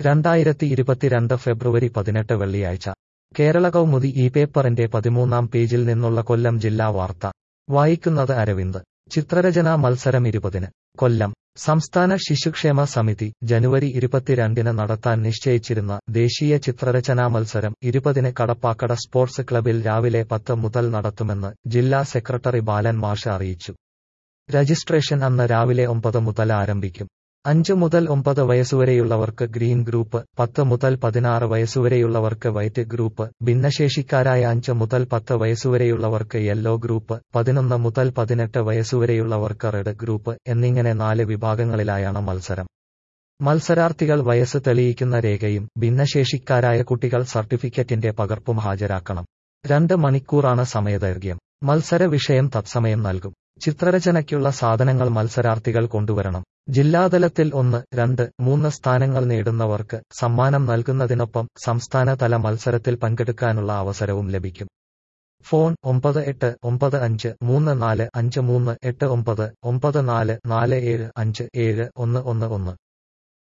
രണ്ടായിരത്തി ഇരുപത്തിരണ്ട് ഫെബ്രുവരി പതിനെട്ട് വെള്ളിയാഴ്ച കേരള കൗമുദി ഈ പേപ്പറിന്റെ പതിമൂന്നാം പേജിൽ നിന്നുള്ള കൊല്ലം ജില്ലാ വാർത്ത വായിക്കുന്നത് അരവിന്ദ് ചിത്രരചനാ മത്സരം ഇരുപതിന് കൊല്ലം സംസ്ഥാന ശിശുക്ഷേമ സമിതി ജനുവരി ഇരുപത്തിരണ്ടിന് നടത്താൻ നിശ്ചയിച്ചിരുന്ന ദേശീയ ചിത്രരചനാ മത്സരം ഇരുപതിന് കടപ്പാക്കട സ്പോർട്സ് ക്ലബിൽ രാവിലെ പത്ത് മുതൽ നടത്തുമെന്ന് ജില്ലാ സെക്രട്ടറി ബാലൻ മാഷ് അറിയിച്ചു രജിസ്ട്രേഷൻ അന്ന് രാവിലെ ഒമ്പത് മുതൽ ആരംഭിക്കും അഞ്ച് മുതൽ ഒമ്പത് വയസ്സുവരെയുള്ളവർക്ക് ഗ്രീൻ ഗ്രൂപ്പ് പത്ത് മുതൽ പതിനാറ് വയസ്സുവരെയുള്ളവർക്ക് വൈറ്റ് ഗ്രൂപ്പ് ഭിന്നശേഷിക്കാരായ അഞ്ച് മുതൽ പത്ത് വയസ്സുവരെയുള്ളവർക്ക് യെല്ലോ ഗ്രൂപ്പ് പതിനൊന്ന് മുതൽ പതിനെട്ട് വയസ്സുവരെയുള്ളവർക്ക് റെഡ് ഗ്രൂപ്പ് എന്നിങ്ങനെ നാല് വിഭാഗങ്ങളിലായാണ് മത്സരം മത്സരാർത്ഥികൾ വയസ്സ് തെളിയിക്കുന്ന രേഖയും ഭിന്നശേഷിക്കാരായ കുട്ടികൾ സർട്ടിഫിക്കറ്റിന്റെ പകർപ്പും ഹാജരാക്കണം രണ്ട് മണിക്കൂറാണ് സമയദൈർഘ്യം മത്സര വിഷയം തത്സമയം നൽകും ചിത്രരചനയ്ക്കുള്ള സാധനങ്ങൾ മത്സരാർത്ഥികൾ കൊണ്ടുവരണം ജില്ലാതലത്തിൽ ഒന്ന് രണ്ട് മൂന്ന് സ്ഥാനങ്ങൾ നേടുന്നവർക്ക് സമ്മാനം നൽകുന്നതിനൊപ്പം സംസ്ഥാനതല മത്സരത്തിൽ പങ്കെടുക്കാനുള്ള അവസരവും ലഭിക്കും ഫോൺ ഒമ്പത് എട്ട് ഒമ്പത് അഞ്ച് മൂന്ന് നാല് അഞ്ച് മൂന്ന് എട്ട് ഒമ്പത് ഒമ്പത് നാല് നാല് ഏഴ് അഞ്ച് ഏഴ് ഒന്ന് ഒന്ന് ഒന്ന്